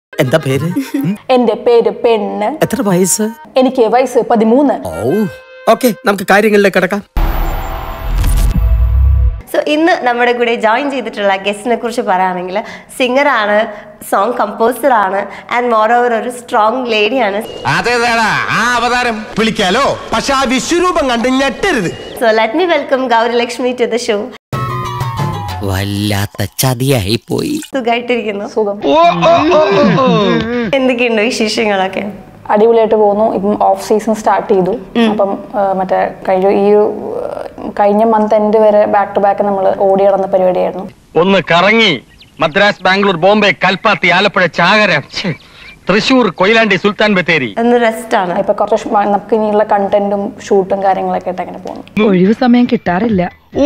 എന്താ പേര് എന്റെ പേര് പെണ്ണ് എത്ര വയസ്സ് എനിക്ക് വയസ്സ് പതിമൂന്ന് ഓ ഓക്കെ നമുക്ക് കാര്യങ്ങളിലേക്ക് കിടക്കാം സോ ഇന്ന് നമ്മുടെ കൂടെ ജോയിൻ ചെയ്തിട്ടുള്ള ഗസ്റ്റിനെ കുറിച്ച് പറയുകയാണെങ്കിൽ സിംഗറാണ് സോങ് കമ്പോസറാണ് ആൻഡ് മോർ ഓവർ ഒരു സ്ട്രോങ് ലേഡിയാണ് അതേതാടാ ആ അവതാരം വിളിക്കാലോ പക്ഷെ ആ വിശ്വരൂപം കണ്ട് ഞെട്ടരുത് so let me welcome Gauralakshmi to the show വല്ലാത്ത ചതിയായി പോയി സുഖമായിട്ടിരിക്കുന്നു സുഖം എന്തൊക്കെയുണ്ട് വിശേഷങ്ങളൊക്കെ അടിപൊളിയായിട്ട് പോകുന്നു ഇപ്പം ഓഫ് സീസൺ സ്റ്റാർട്ട് ചെയ്തു അപ്പം ആ, മറ്റേ കഴിഞ്ഞ ഈ ഒരു, ആ, കഴിഞ്ഞ മന്ത് എൻഡ് വരെ ബാക്ക് ടു ബാക്ക് നമ്മൾ ഓടി നടന്ന പരിപാടിയായിരുന്നു ഒന്ന് കറങ്ങി മദ്രാസ് ബാംഗ്ലൂർ ബോംബെ കൽപ്പാത്തി ആലപ്പുഴ ചാകര ഛെ, തൃശൂർ കൊയിലാണ്ടി സുൽത്താൻ ബത്തേരി ഒന്ന് റെസ്റ്റ് ആണ് ഇപ്പൊ കുറച്ച് ഷ് മ- നമുക്ക് ഇനിയുള്ള കണ്ടന്റും ഷൂട്ടും കാര്യങ്ങളൊക്കെ ആയിട്ട് അങ്ങനെ പോകുന്നു ഒഴിവ് സമയം കിട്ടാറില്ല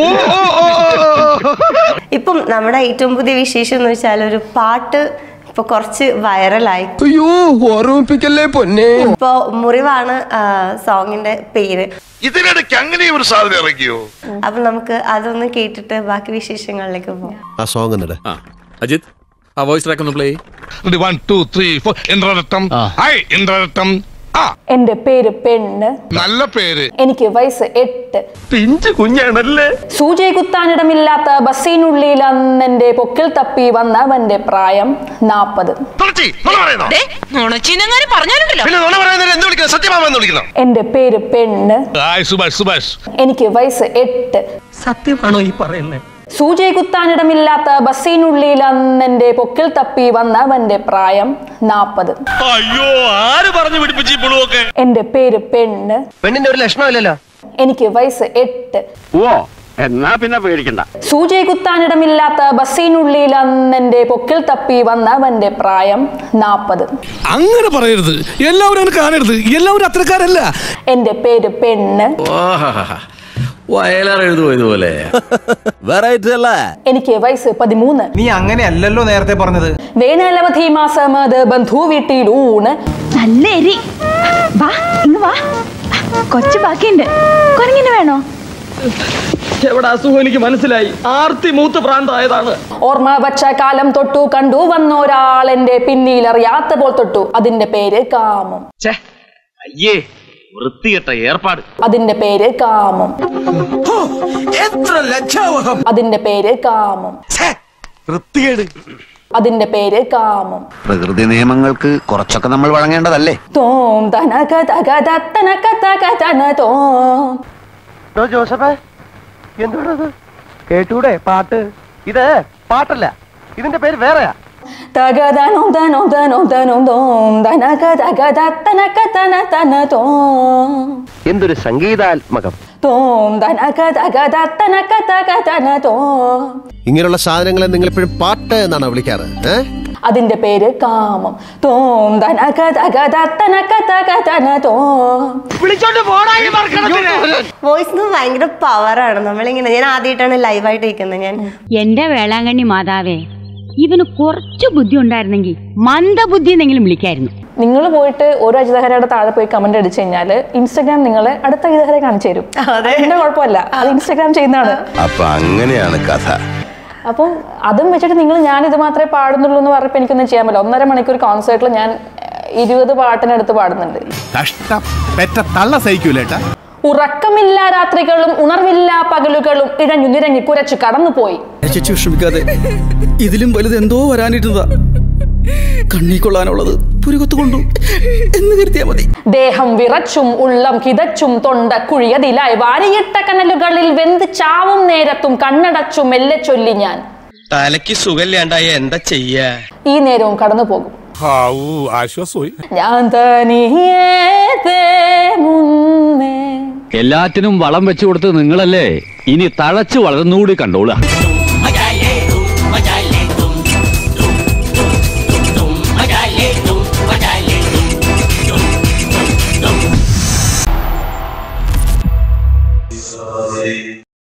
ഇപ്പം നമ്മുടെ ഏറ്റവും പുതിയ വിശേഷം എന്ന് വെച്ചാൽ ഒരു പാട്ട് ഇപ്പൊ കുറച്ച് വൈറലായി അയ്യോ ഓർമ്മിപ്പിക്കല്ലേ പൊന്നെ ഇപ്പൊ മുറിവാണ് സോങ്ങിന്റെ പേര് ഇതിനിടയ്ക്ക് അങ്ങനെ ഒരു സാധനം ഇറങ്ങിയോ അപ്പൊ നമുക്ക് അതൊന്ന് കേട്ടിട്ട് ബാക്കി വിശേഷങ്ങളിലേക്ക് പോകാം ആ സോങ് എന്നിട്ട് അജിത് ആ വോയിസ് ട്രാക്ക് ഒന്ന് play one two three four ഇന്ദ്രരത്തം ഹായ് ഇന്ദ്രരത്തം ആ എന്റെ പേര് പെണ്ണ് നല്ല പേര് എനിക്ക് വയസ്സ് എട്ട് പിഞ്ചു കുഞ്ഞാണല്ലേ സൂചി കുത്താനിടമില്ലാത്ത ബസ്സിനുള്ളിൽ അന്നെന്റെ പൊക്കിൽ തപ്പി വന്നവന്റെ പ്രായം നാപ്പത് തുളച്ചി നുണ പറയുന്നോ നുണച്ചിനങ്ങാനും പറഞ്ഞാലുണ്ടല്ലോ പിന്നെ നുണ പറയുന്നതിന് എന്ത് വിളിക്കണം സത്യമാമ എന്ന് വിളിക്കണം എന്റെ പേര് പെണ്ണ് ഹായ് സുഭാഷ് സുഭാഷ് എനിക്ക് വയസ്സ് എട്ട് സത്യമാണോ ഈ പറയുന്നത് സൂചി കുത്താനിടമില്ലാത്ത ബസ്സിനുള്ളിൽ അന്നെന്റെ പൊക്കിൽ തപ്പി വന്നവന്റെ പ്രായം നാപ്പത് അയ്യോ ആര് പറഞ്ഞു പിടിപ്പിച്ചു ഇപ്പോഴൊക്കെ എന്റെ പേര് പെണ്ണ് പെണ്ണിന്റെ ഒരു ലക്ഷണമില്ലല്ലോ എനിക്ക് വയസ്സ് എട്ട് ഓ എന്നാ പിന്നെ പേടിക്കണ്ട സൂചി കുത്താനിടമില്ലാത്ത ബസ്സിനുള്ളിൽ അന്നെന്റെ പൊക്കിൽ തപ്പി വന്നവന്റെ പ്രായം നാപ്പത് അങ്ങനെ പറയരുത് എല്ലാവരും അങ്ങനെ കാണരുത് എല്ലാവരും അത്രക്കാരല്ല എന്റെ പേര് പെണ്ണ് വയലാർ എഴുതുമോ ഇതുപോലെ വെറൈറ്റി അല്ലേ എനിക്ക് വയസ്സ് പതിമൂന്ന് നീ അങ്ങനെയല്ലല്ലോ നേരത്തെ പറഞ്ഞത് വേനലവധി മാസമത് ബന്ധു വീട്ടിലൂണ് നല്ല എരി വാ ഇങ്ങ് വാ കൊച്ചു ബാക്കിയുണ്ട് കുരങ്ങിന് വേണോ എവിടെ അസുഖം എനിക്ക് മനസ്സിലായി ആർത്തി മൂത്ത് പ്രാന്തായതാണ് ഓർമ്മ വച്ച കാലം തൊട്ടു കണ്ടു വന്നൊരാൾ എന്റെ പിന്നിൽ അറിയാത്ത പോൽ തൊട്ടു അതിന്റെ പേര് കാമം അയ്യേ വൃത്തികെട്ട ഏർപ്പാട് അതിന്റെ പേര് കാമം എത്ര ലജ്ജാവഹം അതിന്റെ പേര് കാമം വൃത്തികേട് അതിന്റെ പേര് കാമം പ്രകൃതി നിയമങ്ങൾക്ക് കുറച്ചൊക്കെ നമ്മൾ വഴങ്ങേണ്ടതല്ലേ തോം തനക തക തനക തക തന തോം ജോസഫേ എന്തുകൊണ്ടത് കേട്ടൂടെ പാട്ട് ഇത് പാട്ടല്ല ഇതിന്റെ പേര് വേറെയാ തക തനോ തനോ തനോ തനോ തോം തനക തക തനക തന തന തോം എന്തൊരു സംഗീതാത്മകം തോം തനക തക തനക തക തന തോം ഇങ്ങനെയുള്ള സാധനങ്ങളെ നിങ്ങൾ എപ്പോഴും പാട്ട് എന്നാണ് വിളിക്കാറ് ഏ അതിന്റെ പേര് കാമം തോം തനക തക തനക തക തന തോം വോയിസിന് ഭയങ്കര പവറാണ് നമ്മളിങ്ങനെ ഞാൻ ആദ്യമായിട്ടാണ് ലൈവായിട്ട് ഇരിക്കുന്നത് ഞാൻ എന്റെ വേളാങ്കണ്ണി മാതാവേ ഇവന് കുറച്ച് ബുദ്ധി ഉണ്ടായിരുന്നെങ്കിൽ മന്ദബുദ്ധി എന്നെങ്കിലും വിളിക്കായിരുന്നു നിങ്ങൾ പോയിട്ട് ഒരു അജിതഹരയുടെ താഴെ പോയി കമന്റ് അടിച്ചു കഴിഞ്ഞാൽ ഇൻസ്റ്റാഗ്രാം നിങ്ങളെ അടുത്ത അജിതഹരെ കാണിച്ചു തരും അതെ. അതിന്റെ കുഴപ്പമല്ല അത് ഇൻസ്റ്റാഗ്രാം ചെയ്യുന്നതാണ് അപ്പൊ അങ്ങനെയാണ് കഥ അപ്പം അതും വെച്ചിട്ട് നിങ്ങൾ ഞാൻ ഇത് മാത്രമേ പാടുന്നുള്ളൂ എന്ന് പറഞ്ഞപ്പോൾ എനിക്കൊന്നും ചെയ്യാൻ പറ്റില്ല ഒന്നര മണിക്കൂർ കോൺസേർട്ടിൽ ഞാൻ ഏഹ്, ഇരുപത് പാട്ടിനടുത്ത് പാടുന്നുണ്ട് കഷ്ടം പെറ്റ തള്ള സഹിക്കൂലേട്ടാ ഉറക്കമില്ല രാത്രികളും ഉണർവില്ല പകലുകളും ഇഴഞ്ഞു നിരങ്ങി കുരച്ചു കടന്നുപോയി ചേച്ചി വിഷമിക്കാതെ ഇതിലും വലുത് എന്തോ വരാനിരുന്നതാ കണ്ണീ കൊള്ളാനുള്ളത് പുരുകൊത്തു കൊണ്ടു എന്ന് കരുതിയാ മതി ദേഹം വിറച്ചും ഉള്ളം കിതച്ചും തൊണ്ട കുഴിയതിലായി വാരിയിട്ട കനലുകളിൽ വെന്ത് ചാവും നേരത്തും കണ്ണടച്ചും മെല്ലെ ചൊല്ലി ഞാൻ തലയ്ക്ക് സുഖമില്ലാണ്ടായ എന്താ ചെയ്യാ ഈ നേരവും കടന്നു പോകും ആശ്വാസമായി ഞാൻ തനിയേ മുന്നേ എല്ലാറ്റിനും വളം വെച്ചു കൊടുത്ത് നിങ്ങളല്ലേ ഇനി തഴച്ചു വളർന്നുകൂടി കണ്ടോളുക